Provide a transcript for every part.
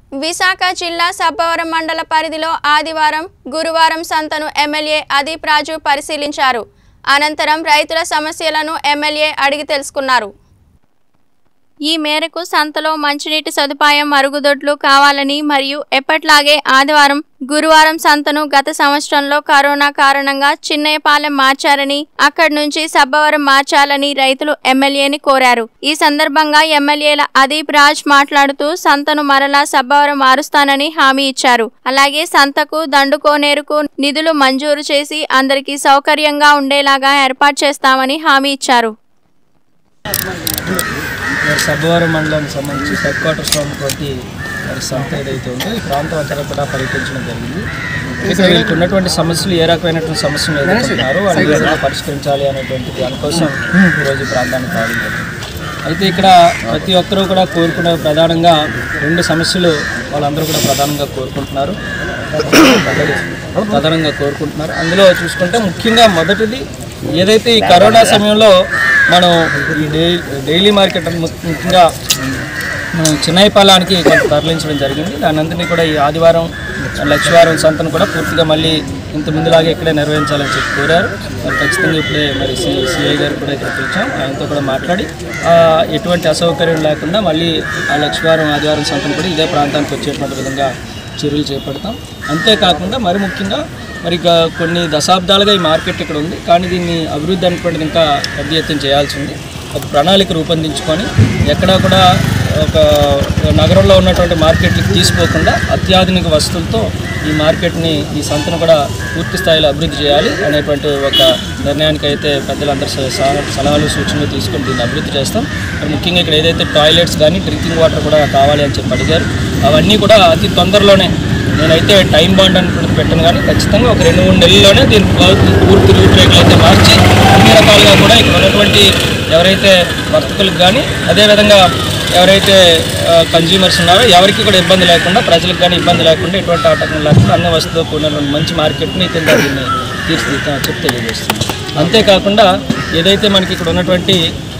విశాఖ జిల్లా సబ్బవరం మండల పరిధిలో ఆదివారం గురువారం సంతను ఎమ్మెల్యే అదీప్ రాజు పరిశీలించారు అనంతరం రైతుల సమస్యలను ఎమ్మెల్యే అడిగి తెలుసుకున్నారు ఈ మేరకు సంతలో మంచినీటి సదుపాయం మరుగుదొడ్లు కావాలని మరియు ఎప్పట్లాగే ఆదివారం గురువారం సంతను గత సంవత్సరంలో కరోనా కారణంగా చిన్నయపాలెం మార్చారని అక్కడి నుంచి సబ్బవరం మార్చాలని రైతులు ఎమ్మెల్యేని కోరారు ఈ సందర్భంగా ఎమ్మెల్యేల అదీప్ రాజ్ మాట్లాడుతూ సంతను మరలా సబ్బవరం మారుస్తానని హామీ ఇచ్చారు అలాగే సంతకు దండుకోనేరుకు నిధులు మంజూరు చేసి అందరికీ సౌకర్యంగా ఉండేలాగా ఏర్పాటు చేస్తామని హామీ ఇచ్చారు మరి సబ్బవరం మండలానికి సంబంధించి హెడ్ క్వార్టర్స్లో ఉన్నటువంటి మరి సంత ఏదైతే ఉందో ఈ ప్రాంతం అంతా కూడా పర్యటించడం జరిగింది ఇక్కడ వీళ్ళకి ఉన్నటువంటి సమస్యలు ఏ రకమైనటువంటి సమస్యలు ఎదుర్కొంటున్నారో వాళ్ళు ఏ విధంగా పరిష్కరించాలి అనేటువంటి దానికోసం ఈరోజు ఈ ప్రాంతానికి రావడం జరిగింది అయితే ఇక్కడ ప్రతి ఒక్కరూ కూడా కోరుకునే ప్రధానంగా రెండు సమస్యలు వాళ్ళందరూ కూడా ప్రధానంగా కోరుకుంటున్నారు ప్రధానంగా కోరుకుంటున్నారు అందులో చూసుకుంటే ముఖ్యంగా మొదటిది ఏదైతే ఈ కరోనా సమయంలో మనం ఈ డే డైలీ మార్కెట్ అని ము- ముఖ్యంగా మనం చిన్నైపాలానికి కొంత తరలించడం జరిగింది దాని అంతని కూడా ఈ ఆదివారం లక్షవారం సంతను కూడా పూర్తిగా మళ్ళీ ఇంత ముందులాగా ఇక్కడే నిర్వహించాలని చెప్పి కోరారు మరి ఖచ్చితంగా ఇప్పుడే మరి సి సిఐ గారు కూడా ఇక్కడ పిలిచాం ఆయనతో కూడా మాట్లాడి ఆ, ఎటువంటి అసౌకర్యం లేకుండా మళ్ళీ ఆ లక్షవారం ఆదివారం సంతను కూడా ఇదే ప్రాంతానికి వచ్చేటువంటి విధంగా చర్యలు చేపడతాం అంతేకాకుండా మరి ముఖ్యంగా మరి ఇక కొన్ని దశాబ్దాలుగా ఈ మార్కెట్ ఇక్కడ ఉంది కానీ దీన్ని అభివృద్ధి అనేటువంటిది ఇంకా పెద్ద ఎత్తున చేయాల్సి ఉంది ఒక ప్రణాళిక రూపొందించుకొని ఎక్కడా కూడా ఒక నగరంలో ఉన్నటువంటి మార్కెట్కి తీసిపోకుండా అత్యాధునిక వస్తువులతో ఈ మార్కెట్ని ఈ సంతను కూడా పూర్తి స్థాయిలో అభివృద్ధి చేయాలి అనేటువంటి ఒక నిర్ణయానికి అయితే పెద్దలందరూ స- స- సలహాలు సూచనలు తీసుకొని దీన్ని అభివృద్ధి చేస్తాం మరి ముఖ్యంగా ఇక్కడ ఏదైతే టాయిలెట్స్ కానీ డ్రింకింగ్ వాటర్ కూడా కావాలి అని చెప్పి అడిగారు అవన్నీ కూడా అతి తొందరలోనే నేనైతే టైం బాండ్ అనుకుంటే పెట్టను కానీ ఖచ్చితంగా ఒక రెండు మూడు నెలల్లోనే దీని పూర్తి- పూర్తి రూట్ రేట్లు అయితే మార్చి అన్ని రకాలుగా కూడా ఇక్కడ ఉన్నటువంటి ఎవరైతే వర్తకులకు కానీ అదేవిధంగా ఎవరైతే కన్జ్యూమర్స్ ఉన్నారో ఎవరికి కూడా ఇబ్బంది లేకుండా ప్రజలకు కానీ ఇబ్బంది లేకుండా ఎటువంటి ఆటంకం లేకుండా అన్ని వస్తువులు కూడినటువంటి మంచి మార్కెట్ని కింద దీన్ని తీర్చిదిద్దామని చెప్పి తెలియజేస్తుంది అంతేకాకుండా ఏదైతే మనకి ఇక్కడ ఉన్నటువంటి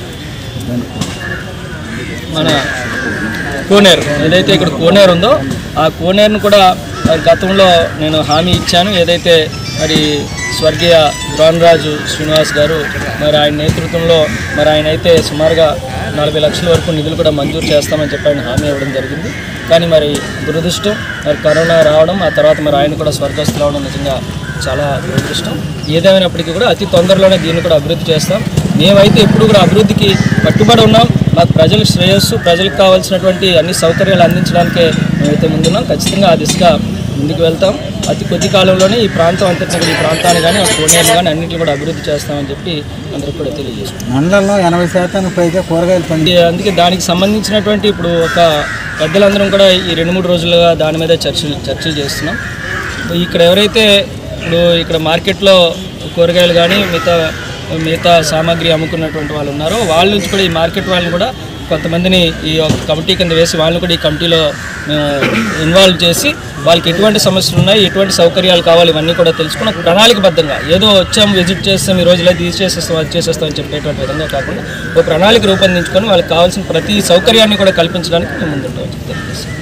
మన కోనేరు ఏదైతే ఇక్కడ కోనేరు ఉందో ఆ కోనేరును కూడా మరి గతంలో నేను హామీ ఇచ్చాను ఏదైతే మరి స్వర్గీయ రాజు శ్రీనివాస్ గారు మరి ఆయన నేతృత్వంలో మరి ఆయన అయితే సుమారుగా నలభై లక్షల వరకు నిధులు కూడా మంజూరు చేస్తామని చెప్పి ఆయన హామీ ఇవ్వడం జరిగింది కానీ మరి దురదృష్టం మరి కరోనా రావడం ఆ తర్వాత మరి ఆయన కూడా స్వర్గస్థులు అవడం నిజంగా చాలా దురదృష్టం ఏదేమైనప్పటికీ కూడా అతి తొందరలోనే దీన్ని కూడా అభివృద్ధి చేస్తాం మేమైతే ఎప్పుడు కూడా అభివృద్ధికి కట్టుబడి ఉన్నాం మాకు ప్రజల శ్రేయస్సు ప్రజలకు కావాల్సినటువంటి అన్ని సౌకర్యాలు అందించడానికే మేమైతే ముందున్నాం ఖచ్చితంగా ఆ దిశగా ముందుకు వెళ్తాం అతి కొద్ది కాలంలోనే ఈ ప్రాంతం అంతటా కూడా ఈ ప్రాంతాన్ని కానీ ఆ కోనేరు కానీ అన్నింటిని కూడా అభివృద్ధి చేస్తామని చెప్పి అందరికి కూడా తెలియజేస్తున్నాం మండలంలో ఎనభై శాతానికి పైగా కూరగాయలు పండి ఇది అందుకే దానికి సంబంధించినటువంటి ఇప్పుడు ఒక పెద్దలందరం కూడా ఈ రెండు మూడు రోజులుగా దాని మీద చర్చలు చర్చలు చేస్తున్నాం ఇక్కడ ఎవరైతే ఇప్పుడు ఇక్కడ మార్కెట్లో కూరగాయలు కానీ మిగతా మిగతా సామాగ్రి అమ్ముకున్నటువంటి వాళ్ళు ఉన్నారో వాళ్ళ నుంచి కూడా ఈ మార్కెట్ వాళ్ళని కూడా కొంతమందిని ఈ ఒక కమిటీ కింద వేసి వాళ్ళని కూడా ఈ కమిటీలో మేము ఇన్వాల్వ్ చేసి వాళ్ళకి ఎటువంటి సమస్యలు ఉన్నాయి ఎటువంటి సౌకర్యాలు కావాలి ఇవన్నీ కూడా తెలుసుకుని ఒక ప్రణాళికబద్ధంగా ఏదో వచ్చాం విజిట్ చేస్తాం ఈ రోజులో ఇది చేసేస్తాం అది చేసేస్తాం అని చెప్పేటువంటి విధంగా కాకుండా ఒక ప్రణాళిక రూపొందించుకొని వాళ్ళకి కావాల్సిన ప్రతి సౌకర్యాన్ని కూడా కల్పించడానికి మేము ముందుంటామని చెప్పి తెలియజేస్తాం